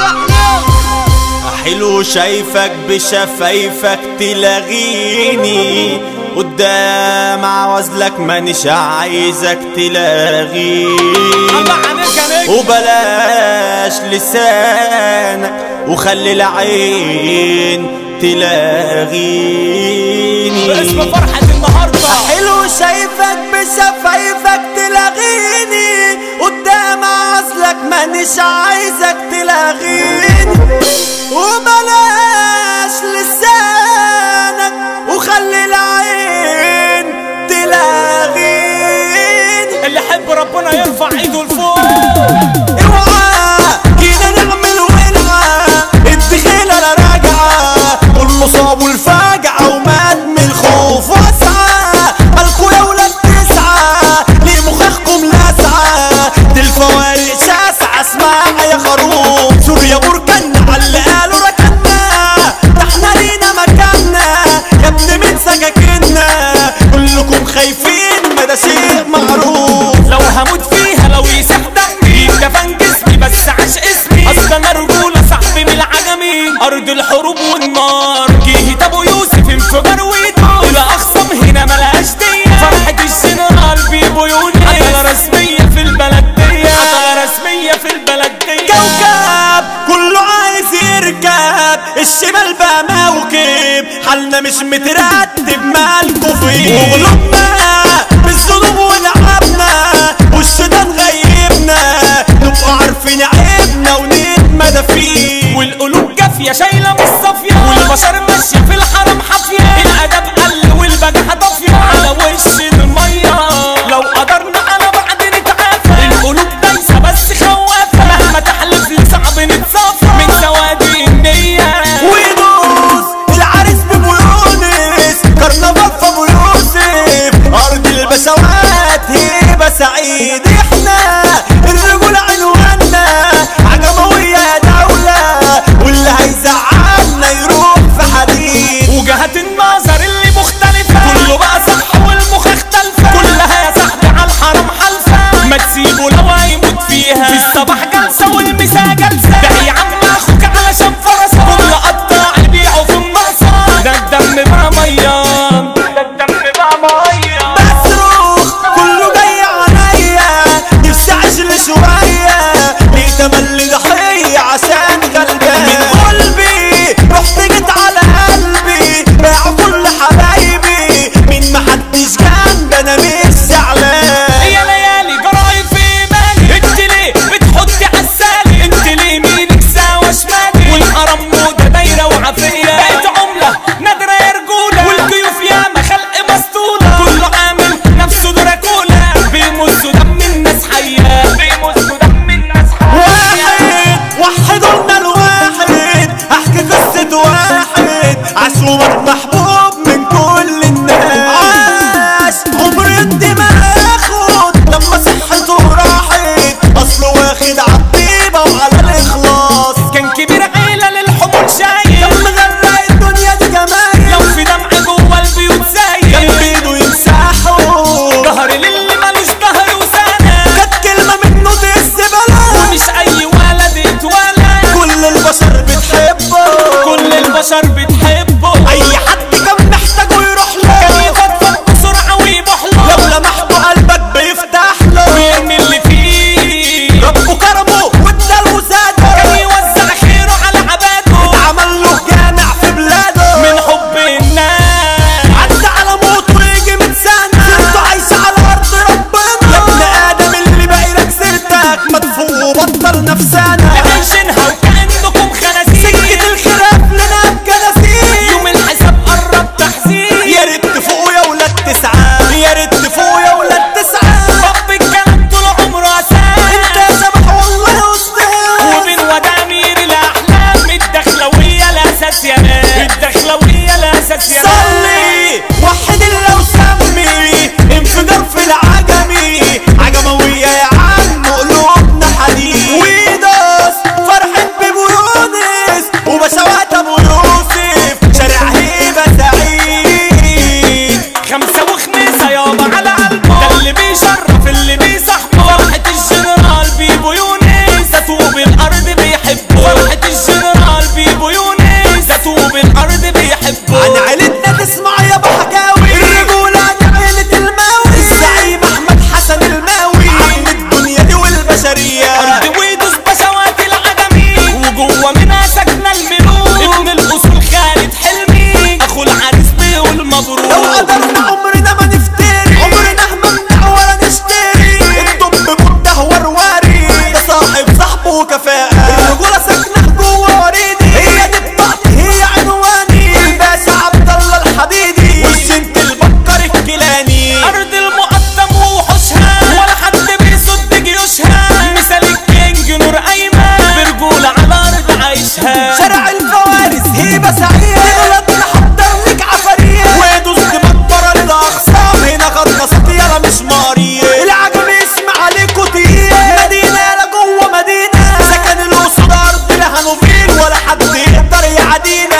حلو شايفك بشفايفك تلاغيني قدام عوزلك مانيش عايزك تلاغيني وبلاش لسانك وخلي العين تلاغيني اسم فرحة النهاردة حلو شايفك بشفايفك تلاغيني قدام عزلك مانيش عايزك تلاغيني وبلاش لسانك وخلي العين تلاغيني اللي حب ربنا يرفع ايده لفوق اوعى كده نعمل ولعة الدخيلة لا راجعة والمصاب والفاجعة ومات من الخوف واسعة الكوا يا ولاد تسعة ليه مخخكم لاسعة دي الفوارق شاسعة اسمع يا خروف سوريا بركنا على اللي قالوا ركنا ده احنا لينا مكاننا يا ابن من سكاكنا كلكم خايفين ما ده شيء معروف لو هموت فيها لو يسيح دمي كفن جسمي بس عاش اسمي اصل انا رجولة صاحبي من العجمي ارض الحروب والنار جه ابو يوسف انفجار ويدور الاخصم هنا ملهاش دية فرحة الجنرال بيبو يونس عضلة رسمية في البلد دي عضلة رسمية في البلد دي كوكب كله عايز يركب الشمال بقى موكب حالنا مش مترتب مالكوا فيه وغلبنا بالذنوب ولعبنا والشيطان غيبنا نبقى عارفين عيبنا ونتمدى فيه والقلوب جافية شايلة مش صافية والبشر ماشية في الحرم حافية الأدب قل والبجاحة طافية على وش المية لو قدرنا على بعض نتعافى القلوب دايسة بس خوافة مهما تحلف لي صعب نتصافى من سواد النية ويدوس العريس بابو يونس كرنفال في ابو يوسف ارض البسوات هيبه سعيد احنا الرجول عنواننا عجموية يا دولة واللي هيزعلنا يروح في حديد وجهات النظر اللي مختلفة كله بقى صح والمخ اختلفة كلها يا صاحبي على الحرام حلفة ما تسيبه لو هيموت فيها في الصباح جلسة والمساء جلسة ده يا عم اخوك علشان فرسة كل قطاع يبيعوا في النصر ده الدم بقى ميان ده الدم بقى ميان بصرخ كله جاي عليا نفسي اعيش شوية ليه تملي ضحية عشان غلبان من قلبي رحت جيت على قلبي باعوا كل حبايبي من محدش جنب انا مش زعلان يا ليالي جرايد في مالي انت ليه بتحطي عالسالي انت ليه مينك سوا شمالي والحرم موضة دايرة وعافية بقت عملة نادرة يا رجولة والضيوف ياما خلق مسطولة كله عامل نفسه دراكولا بيمصوا دم الناس حية بيمصوا دم الناس حية واحد وحدوا لنا الواحد احكي قصة واحد عشومك محبوب من كل الناس عاش عمر الدماغ اخد لما صحته راحت اصله واخد عالطيبة وعلى الاخلاص كان كبير عيلة للحمول شايل كان مغرق الدنيا دي جمال لو في دمع جوه البيوت كان سايل بيده يمسحه ظهر للي ملوش ظهر وسنة كانت كلمة منه دس بلا ومش اي ولد اتولد كل البشر بتحبه كل البشر بتحبه اي حد كان محتاجه يروح كان له يفضفض بسرعة ويبوح لو له لمحته قلبك بيفتح له ويرمي اللي فيه ربه كرمه واداله زاده كان يوزع خيره على عباده عمل له جامع في بلاده من حب الناس عدى على موت ويجي من سنة سيرته عايشة على أرض ربنا يا ابن آدم اللي باقي لك سيرتك مدفوع وبطل نفسنا عايشينها وكأنكم خنازير سكة الخلاف لنا بجلاسير يوم الحساب قرب تحذير يا ريت تفوق يا ولاد تسعة يا ريت تفوق يا ولاد تسعة رب الكلام طول عمره انت اساس سبح والله وسطها ومن ودامير الاحلام الدخلوية الاساس يا ناس الدخلوية الاساس يا ناس صلي وحد الله وسمي انفجار في العجمي عجموية يا عم قلوبنا حديد ويدوس فرحة بيبو يونس وبشوات ابو يوسف شارع هيبة سعيد خمسة وخميسة يابا على قلبه ده اللي بيشرف اللي بيصاحبه فرحة الجنرال بيبو يونس ده طوب الأرض بيحبه فرحة بعدين